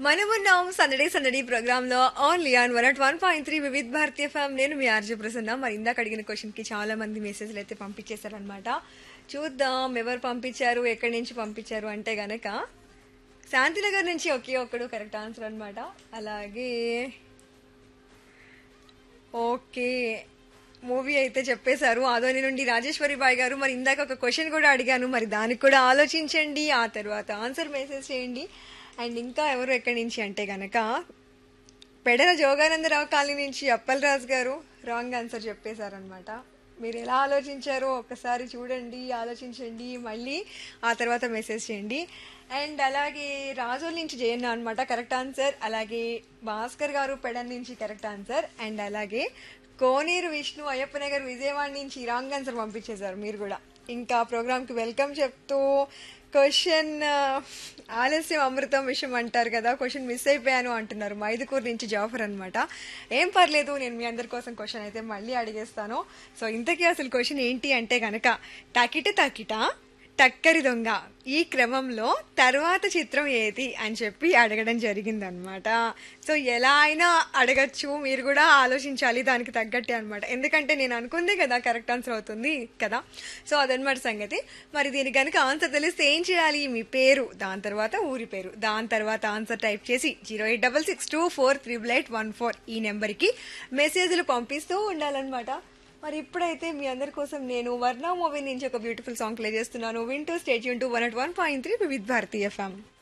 మనమున్నాం సందడి సందడి ప్రోగ్రామ్ లో only on one at one point three Vividh Bharati FM నేను మీ ఆర్జే ప్రసన్న మరి ఇందాక అడిగిన క్వశ్చన్ కి చాలా మంది మెసేజ్లు అయితే పంపించేశారనమాట చూద్దాం ఎవరు పంపించారు ఎక్కడి నుంచి పంపించారు అంటే గనక శాంతినగర్ నుంచి ఒకే ఒక్కడు కరెక్ట్ ఆన్సర్ అన్నమాట అలాగే ఓకే మూవీ అయితే చెప్పేశారు ఆదోని నుండి రాజేశ్వరి బాయ్ గారు మరి ఇందాక ఒక క్వశ్చన్ కూడా అడిగాను మరి దానికి కూడా ఆలోచించండి ఆ తర్వాత ఆన్సర్ మెసేజ్ చేయండి అండ్ ఇంకా ఎవరు ఎక్కడి నుంచి అంటే గనక పెడల జోగానందరావు కాలనీ నుంచి అప్పలరాజు గారు రాంగ్ ఆన్సర్ చెప్పేశారనమాట మీరు ఎలా ఆలోచించారో ఒకసారి చూడండి ఆలోచించండి మళ్ళీ ఆ తర్వాత మెసేజ్ చేయండి అండ్ అలాగే రాజోల్ నుంచి జయన్న అనమాట కరెక్ట్ ఆన్సర్ అలాగే భాస్కర్ గారు పెడన్ నుంచి కరెక్ట్ ఆన్సర్ అండ్ అలాగే కోనేరు విష్ణు అయ్యప్పనగర్ విజయవాడ నుంచి రాంగ్ ఆన్సర్ పంపించేశారు మీరు కూడా ఇంకా ప్రోగ్రామ్కి వెల్కమ్ చెప్తూ క్వశ్చన్ ఆలస్యం అమృతం విషయం అంటారు కదా క్వశ్చన్ మిస్ అయిపోయాను అంటున్నారు మైదుకూరు నుంచి జాఫర్ అనమాట ఏం పర్లేదు నేను మీ అందరి కోసం క్వశ్చన్ అయితే మళ్ళీ అడిగేస్తాను సో ఇంతకీ అసలు క్వశ్చన్ ఏంటి అంటే గనక టకిట టకిట టక్కరి దొంగ ఈ క్రమంలో తర్వాత చిత్రం ఏది అని చెప్పి అడగడం జరిగిందనమాట సో ఎలా అయినా అడగచ్చు మీరు కూడా ఆలోచించాలి దానికి తగ్గట్టే అనమాట ఎందుకంటే నేను అనుకుందే కదా కరెక్ట్ ఆన్సర్ అవుతుంది కదా సో అదనమాట సంగతి మరి దీనికి కనుక ఆన్సర్ తెలిస్తే ఏం చేయాలి మీ పేరు దాని తర్వాత ఊరి పేరు దాని తర్వాత ఆన్సర్ టైప్ చేసి zero eight double six two four triple eight one four ఈ నెంబర్కి మెసేజ్లు పంపిస్తూ ఉండాలన్నమాట మరి ఇప్పుడైతే మీ అందరి కోసం నేను వర్ణ మూవీ నుంచి ఒక బ్యూటిఫుల్ సాంగ్ ప్లే చేస్తున్నాను వింటూ స్టేట్ యూన్ to one at one point three with Bharati ఫ్యామ్